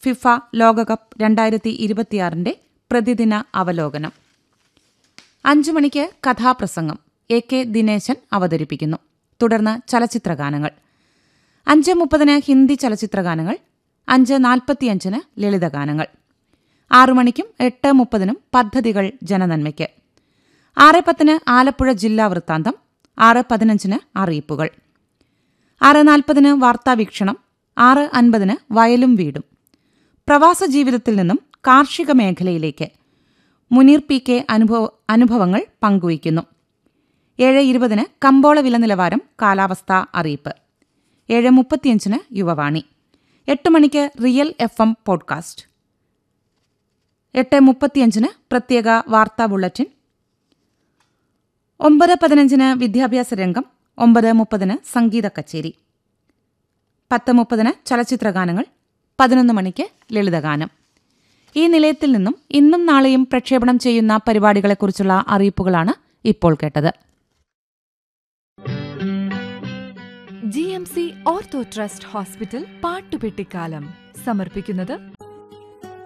FIFA ലോകകപ്പ് രണ്ടായിരത്തി ഇരുപത്തിയാറിന്റെ പ്രതിദിന അവലോകനം അഞ്ചു മണിക്ക് കഥാപ്രസംഗം എ കെ ദിനേശൻ അവതരിപ്പിക്കുന്നു തുടർന്ന് ചലച്ചിത്രഗാനങ്ങൾ അഞ്ച് മുപ്പതിന് ഹിന്ദി ചലച്ചിത്രഗാനങ്ങൾ അഞ്ച് നാൽപ്പത്തിയഞ്ചിന് ലളിതഗാനങ്ങൾ ആറു മണിക്കും എട്ട് മുപ്പതിനും പദ്ധതികൾ ജനനന്മയ്ക്ക് ആറ് പത്തിന് ആലപ്പുഴ ജില്ലാ വൃത്താന്തം ആറ് പതിനഞ്ചിന് അറിയിപ്പുകൾ ആറ് നാൽപ്പതിന് വാർത്താവീക്ഷണം ആറ് അൻപതിന് വയലും വീടും പ്രവാസ ജീവിതത്തിൽ നിന്നും കാർഷിക മേഖലയിലേക്ക് മുനീർ പി കെ അനുഭവ അനുഭവങ്ങൾ പങ്കുവയ്ക്കുന്നു ഏഴ് ഇരുപതിന് കമ്പോള വില നിലവാരം കാലാവസ്ഥാ അറിയിപ്പ് ഏഴ് മുപ്പത്തിയഞ്ചിന് യുവവാണി എട്ട് മണിക്ക് റിയൽ എഫ് എം പോഡ്കാസ്റ്റ് എട്ട് മുപ്പത്തിയഞ്ചിന് പ്രത്യേക വാർത്താ ബുള്ളറ്റിൻ ഒമ്പത് പതിനഞ്ചിന് വിദ്യാഭ്യാസ രംഗം ഒമ്പത് മുപ്പതിന് സംഗീത കച്ചേരി പത്ത് മുപ്പതിന് ചലച്ചിത്രഗാനങ്ങൾ പതിനൊന്ന് മണിക്ക് ലളിതഗാനം ഈ നിലയത്തിൽ നിന്നും ഇന്നും നാളെയും പ്രക്ഷേപണം ചെയ്യുന്ന പരിപാടികളെക്കുറിച്ചുള്ള അറിയിപ്പുകളാണ് ഇപ്പോൾ കേട്ടത് G M C ortho trust hospital പാട്ടുപെട്ടിക്കാലം സമർപ്പിക്കുന്നത്